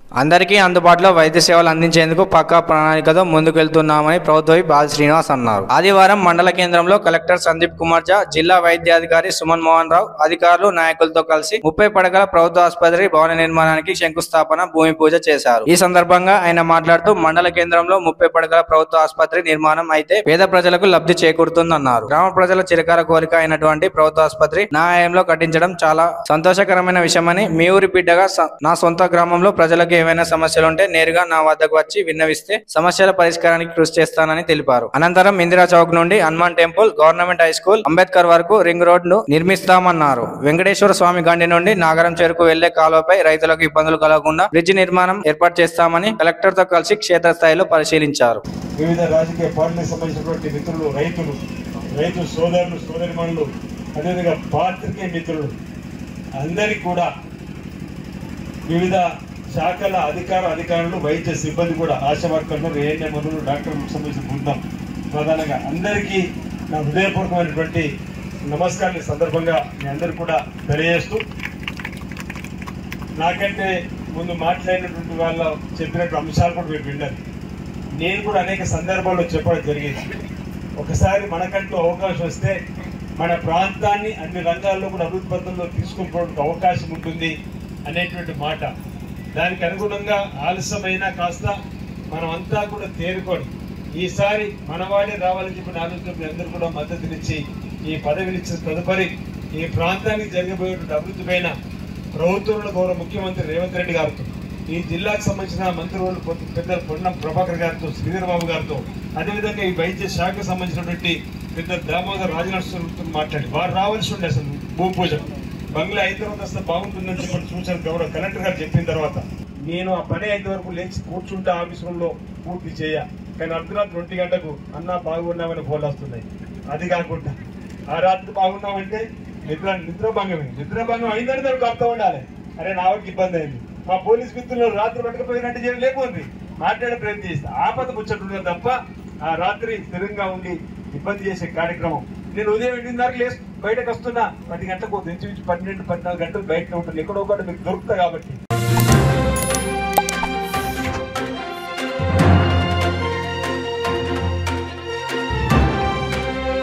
అందరికీ అందుబాటులో వైద్య సేవలు అందించేందుకు పక్కా ప్రణాళికతో ముందుకెళ్తున్నామని ప్రభుత్వ బాల శ్రీనివాస్ అన్నారు ఆదివారం మండల కేంద్రంలో కలెక్టర్ సందీప్ కుమార్ జా జిల్లా వైద్యాధికారి సుమన్ మోహన్ రావు అధికారులు నాయకులతో కలిసి ముప్పై పడకల ప్రభుత్వ ఆసుపత్రి భవన నిర్మాణానికి శంకుస్థాపన భూమి పూజ చేశారు ఈ సందర్భంగా ఆయన మాట్లాడుతూ మండల కేంద్రంలో ముప్పై పడకల ప్రభుత్వ ఆసుపత్రి నిర్మాణం అయితే పేద ప్రజలకు లబ్ధి చేకూరుతుందన్నారు గ్రామ ప్రజల చిరకాల కోరిక అయినటువంటి ప్రభుత్వ ఆసుపత్రి నా ఆయంలో కట్టించడం చాలా సంతోషకరమైన విషయమని మీ ఊరి బిడ్డగా స- నా సొంత గ్రామంలో ప్రజలకు ఏవైనా సమస్యలుంటే నేరుగా నా వద్దకు వచ్చి విన్నవిస్తే సమస్యల పరిష్కారానికి కృషి చేస్తానని తెలిపారు అనంతరం ఇందిరా చౌక్ నుండి Hanuman temple government high school Ambedkar వరకు రింగ్ రోడ్ ను నిర్మిస్తామన్నారు వెంకటేశ్వర స్వామి గండి నుండి నాగరం చెరుకు వెళ్లే కాలువపై రైతులకు ఇబ్బందులు కలగకుండా బ్రిడ్జి నిర్మాణం ఏర్పాటు చేస్తామని కలెక్టర్ తో కలిసి క్షేత్రస్థాయిలో పరిశీలించారు వివిధ రాజకీయ పార్టీలకు సంబంధించినటువంటి మిత్రులు రైతులు రైతు సోదరులు సోదరిమణులు అదేవిధంగా పాత్రికేయ మిత్రులు అందరికీ కూడా వివిధ శాఖల అధికార అధికారులు వైద్య సిబ్బంది కూడా ఆశా వర్కర్లు ఏఎన్ఎంలు డాక్టర్లకు సంబంధించిన బృందం ప్రధానంగా అందరికీ నా హృదయపూర్వకమైనటువంటి నమస్కారాలు ఈ సందర్భంగా మీ అందరు కూడా తెలియజేస్తూ నాకంటే ముందు మాట్లాడినటువంటి వాళ్ళ చెప్పినట్టు అంశాలు కూడా మీరు విన్నారు నేను కూడా అనేక సందర్భాల్లో చెప్పడం జరిగింది ఒకసారి మనకంటూ అవకాశం వస్తే మన ప్రాంతాన్ని అన్ని రంగాల్లో కూడా అభివృద్ధి పథంలో తీసుకుపోవడానికి అవకాశం ఉంటుంది అనేటువంటి మాట దానికి అనుగుణంగా ఆలస్యమైన కాస్త మనం అంతా కూడా తేరుకొని ఈసారి మనవాడే రావాలని చెప్పిన ఆలోచన మీ అందరూ కూడా మద్దతునిచ్చి ఈ పదవినిచ్చిన తదుపరి ఈ ప్రాంతానికి జరగబోయేటువంటి అభివృద్ధి పైన ప్రభుత్వంలో గౌరవ ముఖ్యమంత్రి రేవంత్ రెడ్డి గారితో ఈ జిల్లాకు సంబంధించిన మంత్రివర్యులు పొద్దు- పెద్దలు పొన్నం ప్రభాకర్ గారితో శ్రీధర్ బాబు గారితో అదేవిధంగా ఈ వైద్య శాఖకు సంబంధించినటువంటి పెద్ద దామోదర్ రాజనరసింహతో మాట్లాడి వారు రావాల్సి ఉండే అసలు భూమి పూజ బంగ్లా అయిన తర్వాత వస్తే బాగుంటుందని చెప్పి సూచన గౌరవ కలెక్టర్ గారు చెప్పిన తర్వాత నేను ఆ పని అయిన వరకు లేచి కూర్చుంటే ఆఫీస్ రూమ్ లో పూర్తి చేయ కానీ అర్ధరాత్రి ఒంటి గంటకు అన్నా బాగున్నామని ఫోన్లు వస్తున్నాయి అది కాకుండా ఆ రాత్రి బాగున్నామంటే నిద్ర నిద్రభంగమే నిద్రభంగం అయిందని దానికి అర్థం ఉండాలి అరే నా వాడికి ఇబ్బంది అయింది మా పోలీస్ మిత్రులు రాత్రి పట్టుకుపోయినట్టు చేయడం లేకపోయింది మాట్లాడే ప్రయత్నం చేస్తే ఆపద ముచ్చట్లున్నారు తప్ప ఆ రాత్రి స్థిరంగా ఉండి ఇబ్బంది చేసే కార్యక్రమం నేను ఉదయం ఎనిమిదిన్నరకు లేచి బయటకు వస్తున్నా పది గంటలకు ఇంచుమించు పన్నెండు పద్నాలుగు గంటలు బయట ఉంటాను ఎక్కడో ఒకటి మీకు దొరుకుతా కాబట్టి